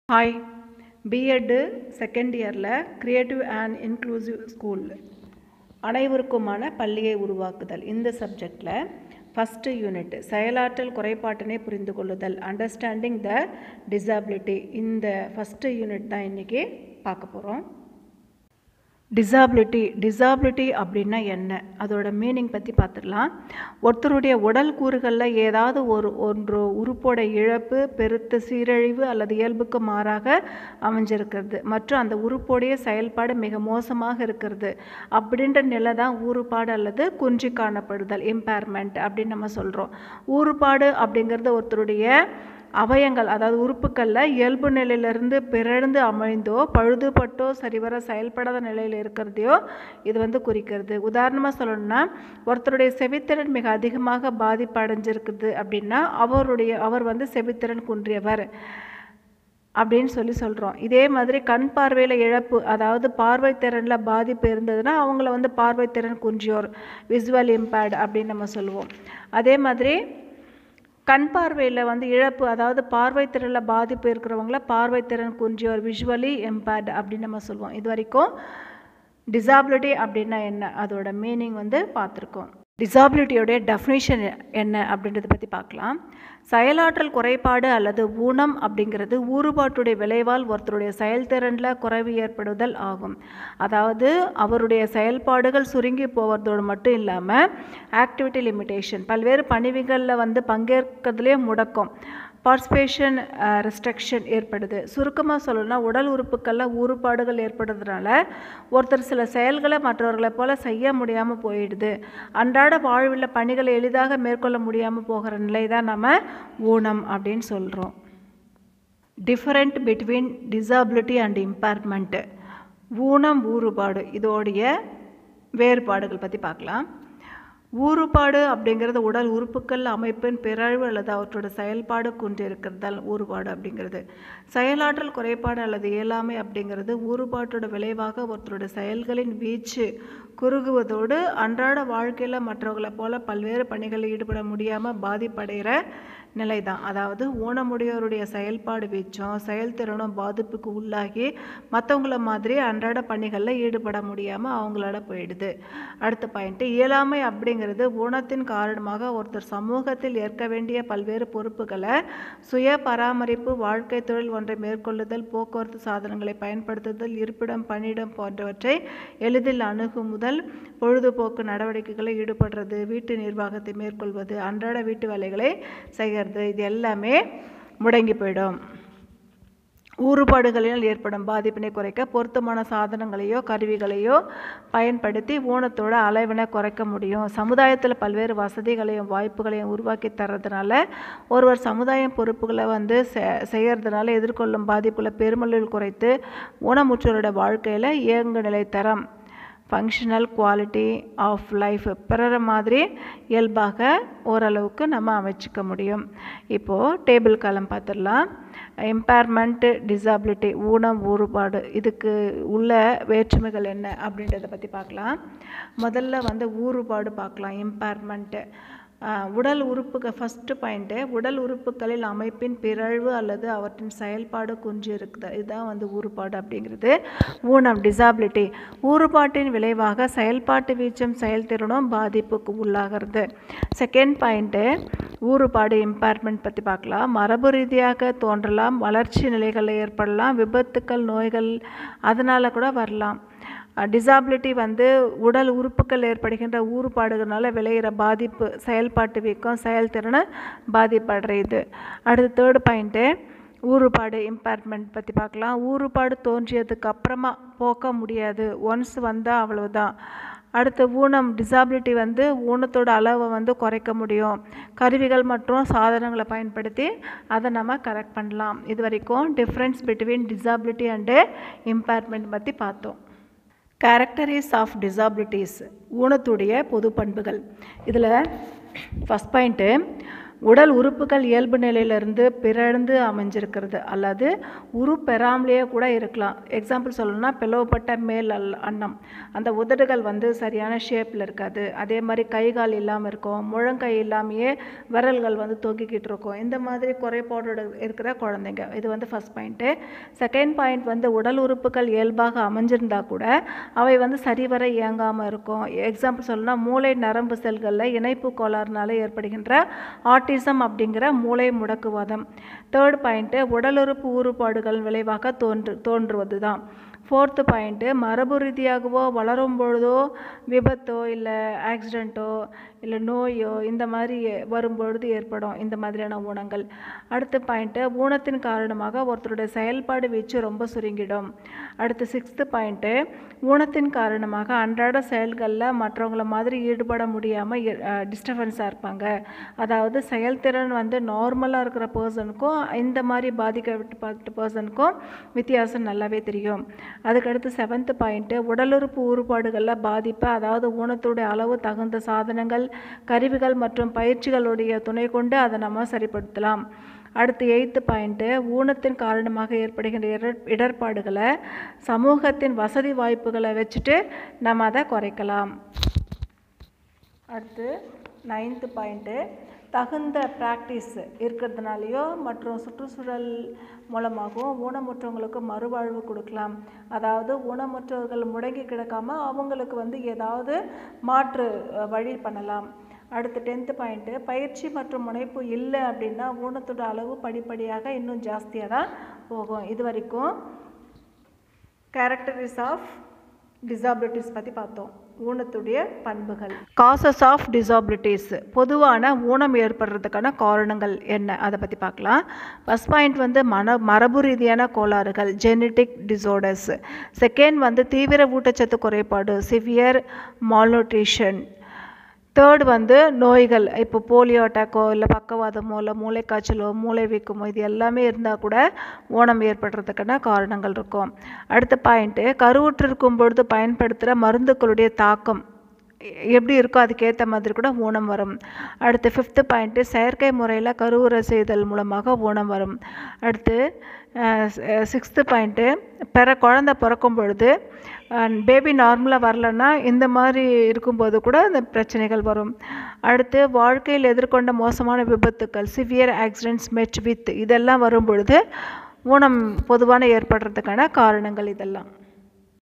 hi BEd second இயரில் creative and inclusive school அனைவருக்குமான பள்ளியை உருவாக்குதல் இந்த சப்ஜெக்டில் ஃபஸ்ட்டு யூனிட் செயலாற்றல் குறைபாட்டினை புரிந்து கொள்ளுதல் அண்டர்ஸ்டாண்டிங் த டிசபிலிட்டி இந்த ஃபஸ்ட்டு யூனிட் தான் இன்றைக்கி பார்க்க போகிறோம் டிசாபிலிட்டி டிசாபிலிட்டி அப்படின்னா என்ன அதோட மீனிங் பற்றி பார்த்துடலாம் ஒருத்தருடைய உடல் கூறுகளில் ஏதாவது ஒரு ஒன்று உறுப்போட இழப்பு பெருத்த சீரழிவு அல்லது இயல்புக்கு மாறாக அமைஞ்சிருக்கிறது மற்றும் அந்த உறுப்போடைய செயல்பாடு மிக மோசமாக இருக்கிறது அப்படின்ற நிலை தான் ஊறுபாடு அல்லது குன்றி காணப்படுதல் இம்பேர்மெண்ட் அப்படின்னு நம்ம சொல்கிறோம் ஊறுபாடு அப்படிங்கிறது ஒருத்தருடைய அவயங்கள் அதாவது உறுப்புகளில் இயல்பு நிலையிலிருந்து பிறழ்ந்து அமைந்தோ பழுதுபட்டோ சரிவர செயல்படாத நிலையில் இருக்கிறதையோ இது வந்து குறிக்கிறது உதாரணமாக சொல்லணும்னா ஒருத்தருடைய செவித்திறன் மிக அதிகமாக பாதிப்பு அடைஞ்சிருக்குது அப்படின்னா அவருடைய அவர் வந்து செவித்திறன் குன்றியவர் அப்படின்னு சொல்லி சொல்கிறோம் இதே மாதிரி கண் பார்வையில் இழப்பு அதாவது பார்வைத்திறனில் பாதிப்பு இருந்ததுன்னா அவங்கள வந்து பார்வைத்திறன் குன்றியோர் விசுவல் இம்பேர்டு அப்படின்னு நம்ம சொல்லுவோம் அதே மாதிரி கண் பார்வையில் வந்து இழப்பு அதாவது பார்வைத்திறனில் பாதிப்பு இருக்கிறவங்கள பார்வைத்திறன் குன்றியோர் விஷுவலி எம்பேர்டு அப்படின்னு நம்ம சொல்லுவோம் இது வரைக்கும் டிசாபிலிட்டி அப்படின்னா என்ன அதோட மீனிங் வந்து பார்த்துருக்கோம் டிசாபிலிட்டியோடைய டெஃபினேஷன் என்ன அப்படின்றத பற்றி பார்க்கலாம் செயலாற்றல் குறைபாடு அல்லது ஊனம் அப்படிங்கிறது ஊறுபாட்டுடைய விளைவால் ஒருத்தருடைய செயல்திறனில் குறைவு ஏற்படுதல் ஆகும் அதாவது அவருடைய செயல்பாடுகள் சுருங்கி போவதோடு மட்டும் இல்லாமல் ஆக்டிவிட்டி லிமிட்டேஷன் பல்வேறு பணிவுகளில் வந்து பங்கேற்கிறதுலேயே முடக்கம் பார்ஸ்பேஷன் ரெஸ்ட்ரிக்ஷன் ஏற்படுது சுருக்கமாக சொல்லணும்னா உடல் உறுப்புகளில் ஊறுபாடுகள் ஏற்படுறதுனால ஒருத்தர் சில செயல்களை மற்றவர்களை போல் செய்ய முடியாமல் போயிடுது அன்றாட வாழ்வில் பணிகளை எளிதாக மேற்கொள்ள முடியாமல் போகிற நிலை தான் நம்ம ஊனம் அப்படின்னு சொல்கிறோம் different between disability and impairment ஊனம் ஊறுபாடு இதோடைய வேறுபாடுகள் பற்றி பார்க்கலாம் ஊறுபாடு அப்படிங்கிறது உடல் உறுப்புக்கள் அமைப்பின் பிறழ்வு அல்லது அவற்றோட செயல்பாடு கொண்டிருக்கிறதால் ஊறுபாடு அப்படிங்கிறது செயலாற்றல் குறைபாடு அல்லது இயலாமை அப்படிங்கிறது ஊறுபாட்டோட விளைவாக ஒருத்தரோட செயல்களின் வீச்சு குறுகுவதோடு அன்றாட வாழ்க்கையில் மற்றவர்களை போல பல்வேறு பணிகளில் ஈடுபட முடியாமல் பாதிப்படைகிற நிலை தான் அதாவது ஊனமுடையோருடைய செயல்பாடு வீச்சும் செயல்திறனும் பாதிப்புக்கு உள்ளாகி மற்றவங்கள மாதிரி அன்றாட பணிகளில் ஈடுபட முடியாமல் அவங்களோட போயிடுது அடுத்த பாயிண்ட்டு இயலாமை அப்படிங்கிறது ஊனத்தின் காரணமாக ஒருத்தர் சமூகத்தில் ஏற்க வேண்டிய பல்வேறு பொறுப்புகளை சுய பராமரிப்பு வாழ்க்கை தொழில் ஒன்றை மேற்கொள்ளுதல் போக்குவரத்து சாதனங்களை பயன்படுத்துதல் இருப்பிடம் பணியிடம் போன்றவற்றை எளிதில் அணுகுமுதல் பொழுதுபோக்கு நடவடிக்கைகளை ஈடுபடுறது வீட்டு நிர்வாகத்தை மேற்கொள்வது அன்றாட வீட்டு வேலைகளை செய்கிறது இது எல்லாமே முடங்கி போயிடும் ஊறுபாடுகளினால் ஏற்படும் பாதிப்பினை குறைக்க பொருத்தமான சாதனங்களையோ கருவிகளையோ பயன்படுத்தி ஊனத்தோட அளவினை குறைக்க முடியும் சமுதாயத்தில் பல்வேறு வசதிகளையும் வாய்ப்புகளையும் உருவாக்கி தர்றதுனால ஒருவர் சமுதாயம் பொறுப்புகளை வந்து செய்கிறதுனால எதிர்கொள்ளும் பாதிப்புகளை பெருமளவில் குறைத்து ஊனமுற்றோரோட வாழ்க்கையில் இயங்கு நிலை தரம் ஃபங்க்ஷனல் குவாலிட்டி ஆஃப் லைஃப் பிறர மாதிரி இயல்பாக ஓரளவுக்கு நம்ம அமைச்சிக்க முடியும் இப்போது டேபிள் காலம் பார்த்துடலாம் எம்பேர்மெண்ட்டு டிசாபிலிட்டி ஊனம் ஊறுபாடு இதுக்கு உள்ள வேற்றுமைகள் என்ன அப்படின்றத பற்றி பார்க்கலாம் முதல்ல வந்து ஊறுபாடு பார்க்கலாம் எம்பேர்மெண்ட்டு உடல் உறுப்புகள் ஃபஸ்ட்டு பாயிண்ட்டு உடல் உறுப்புகளில் அமைப்பின் பிறழ்வு அல்லது அவற்றின் செயல்பாடு குன்றி இருக்குது இதுதான் வந்து ஊறுபாடு அப்படிங்கிறது ஊனம் டிசாபிலிட்டி ஊறுபாட்டின் விளைவாக செயல்பாட்டு வீச்சும் செயல்திறனும் பாதிப்புக்கு உள்ளாகிறது செகண்ட் பாயிண்ட்டு ஊறுபாடு இம்பேர்மெண்ட் பற்றி பார்க்கலாம் மரபு ரீதியாக தோன்றலாம் வளர்ச்சி நிலைகளில் ஏற்படலாம் விபத்துக்கள் நோய்கள் அதனால் கூட வரலாம் டிசாபிலிட்டி வந்து உடல் உறுப்புகள் ஏற்படுகின்ற ஊறுபாடுகளால் விளையிற பாதிப்பு செயல்பாட்டு வீக்கம் செயல்திறனை பாதிப்படையுது அடுத்து தேர்டு பாயிண்ட்டு ஊறுபாடு இம்பேர்மெண்ட் பற்றி பார்க்கலாம் ஊறுபாடு தோன்றியதுக்கு அப்புறமா போக்க முடியாது ஒன்ஸ் வந்தால் அவ்வளவுதான் அடுத்து ஊனம் டிசாபிலிட்டி வந்து ஊனத்தோட அளவை வந்து குறைக்க முடியும் கருவிகள் மற்றும் சாதனங்களை பயன்படுத்தி அதை நம்ம கரெக்ட் பண்ணலாம் இது வரைக்கும் difference between disability and impairment பற்றி பார்த்தோம் கேரக்டரிஸ் ஆஃப் டிசாபிலிட்டிஸ் ஊனத்துடைய பொது பண்புகள் இதில் ஃபஸ்ட் பாயிண்ட்டு உடல் உறுப்புகள் இயல்பு நிலையிலிருந்து பிறழ்ந்து அமைஞ்சிருக்கிறது அல்லது உருப்பெறாமலேயே கூட இருக்கலாம் எக்ஸாம்பிள் சொல்லணும்னா பிளவுபட்ட மேல் அல் அன்னம் அந்த உதடுகள் வந்து சரியான ஷேப்பில் இருக்காது அதே மாதிரி கை கால் இல்லாமல் இருக்கும் முழங்கை இல்லாமையே விரல்கள் வந்து தொங்கிக்கிட்டு இருக்கும் இந்த மாதிரி குறைபாடோடு இருக்கிற குழந்தைங்க இது வந்து ஃபஸ்ட் பாயிண்ட்டு செகண்ட் பாயிண்ட் வந்து உடல் உறுப்புகள் இயல்பாக அமைஞ்சிருந்தா கூட அவை வந்து சரிவர இயங்காமல் இருக்கும் எக்ஸாம்பிள் சொல்லணும்னா மூளை நரம்பு செல்களில் இணைப்பு கோளாறுனால ஏற்படுகின்ற ஆட்டிசம் அப்படிங்கிற மூளை முடக்குவாதம் தேர்ட் பாயிண்ட்டு உடலுறுப்பு ஊறுபாடுகள் விளைவாக தோன்று தோன்றுவது தான் ஃபோர்த்து பாயிண்ட்டு மரபு ரீதியாகவோ வளரும் பொழுதோ விபத்தோ இல்லை ஆக்சிடெண்ட்டோ இல்லை நோயோ இந்த மாதிரி வரும்பொழுது ஏற்படும் இந்த மாதிரியான ஊனங்கள் அடுத்த பாயிண்ட்டு ஊனத்தின் காரணமாக ஒருத்தருடைய செயல்பாடு வீச்சு ரொம்ப சுருங்கிடும் அடுத்து சிக்ஸ்த்து பாயிண்ட்டு ஊனத்தின் காரணமாக அன்றாட செயல்களில் மற்றவங்கள மாதிரி ஈடுபட முடியாமல் டிஸ்டர்பன்ஸாக இருப்பாங்க அதாவது செயல்திறன் வந்து நார்மலாக இருக்கிற பர்சனுக்கும் இந்த மாதிரி பாதிக்கப்பட்ட பர்சனுக்கும் வித்தியாசம் நல்லாவே தெரியும் அதுக்கடுத்து செவன்த்து பாயிண்ட்டு உடலுறுப்பு ஊறுபாடுகளில் பாதிப்பு அதாவது ஊனத்துடைய அளவு தகுந்த சாதனங்கள் கருவிகள் மற்றும் பயிற்சிகளுடைய துணை கொண்டு அதை நம்ம சரிப்படுத்தலாம் அடுத்து எயித்து பாயிண்ட்டு ஊனத்தின் காரணமாக ஏற்படுகின்ற இடர் இடர்பாடுகளை சமூகத்தின் வசதி வாய்ப்புகளை வச்சுட்டு நம்ம அதை குறைக்கலாம் அடுத்து நைன்த்து பாயிண்ட்டு தகுந்த ப்ராக்டிஸ் இருக்கிறதுனாலையோ மற்றும் சுற்றுச்சூழல் மூலமாகவும் ஊனமுற்றவங்களுக்கு மறுவாழ்வு கொடுக்கலாம் அதாவது ஊனமுற்றவர்கள் முடங்கி கிடக்காம அவங்களுக்கு வந்து ஏதாவது மாற்று அஹ், வழி பண்ணலாம் அடுத்து டென்த்து பாயிண்ட்டு பயிற்சி மற்றும் முனைப்பு இல்லை அப்படின்னா ஊனத்தோட அளவு படிப்படியாக இன்னும் ஜாஸ்தியாக தான் போகும் இது வரைக்கும் கேரக்டரிஸ் ஆஃப் டிசாபிலிட்டிஸ் பற்றி பார்த்தோம் ஊனத்துடைய பண்புகள் காசஸ் ஆஃப் டிசாபிலிட்டிஸ் பொதுவான ஊனம் ஏற்படுறதுக்கான காரணங்கள் என்ன அதை பற்றி பார்க்கலாம் ஃபஸ்ட் பாயிண்ட் வந்து மன மரபு ரீதியான கோளாறுகள் ஜெனட்டிக் டிசார்டர்ஸ் செகண்ட் வந்து தீவிர ஊட்டச்சத்து குறைபாடு சிவியர் மால்நியூட்ரிஷன் தேர்ட் வந்து நோய்கள் இப்போ போலியோ அட்டாக்கோ இல்லை பக்கவாதமோ இல்லை மூளைக்காய்ச்சலோ மூளை வீக்கமோ இது எல்லாமே இருந்தால் கூட ஊனம் ஏற்படுறதுக்கான காரணங்கள் இருக்கும் அடுத்த பாயிண்ட்டு கருவுற்றிருக்கும் பொழுது பயன்படுத்துகிற மருந்துகளுடைய தாக்கம் எ- எப்படி இருக்கோ அதுக்கேற்ற மாதிரி கூட ஊனம் வரும் அடுத்து ஃபிஃப்த்து பாயிண்ட்டு செயற்கை முறையில் கருவுரை செய்தல் மூலமாக ஊனம் வரும் அடுத்து சிக்ஸ்த்து பாயிண்ட்டு பிற குழந்த பிறக்கும் பொழுது பேபி நார்மலாக வரலன்னா இந்த மாதிரி இருக்கும்போது கூட அந்த பிரச்சனைகள் வரும் அடுத்து வாழ்க்கையில் எதிர்கொண்ட மோசமான விபத்துக்கள் சிவியர் ஆக்சிடென்ட்ஸ் மெட் வித் இதெல்லாம் வரும் பொழுது ஊனம் பொதுவான ஏற்படுறதுக்கான காரணங்கள் இதெல்லாம்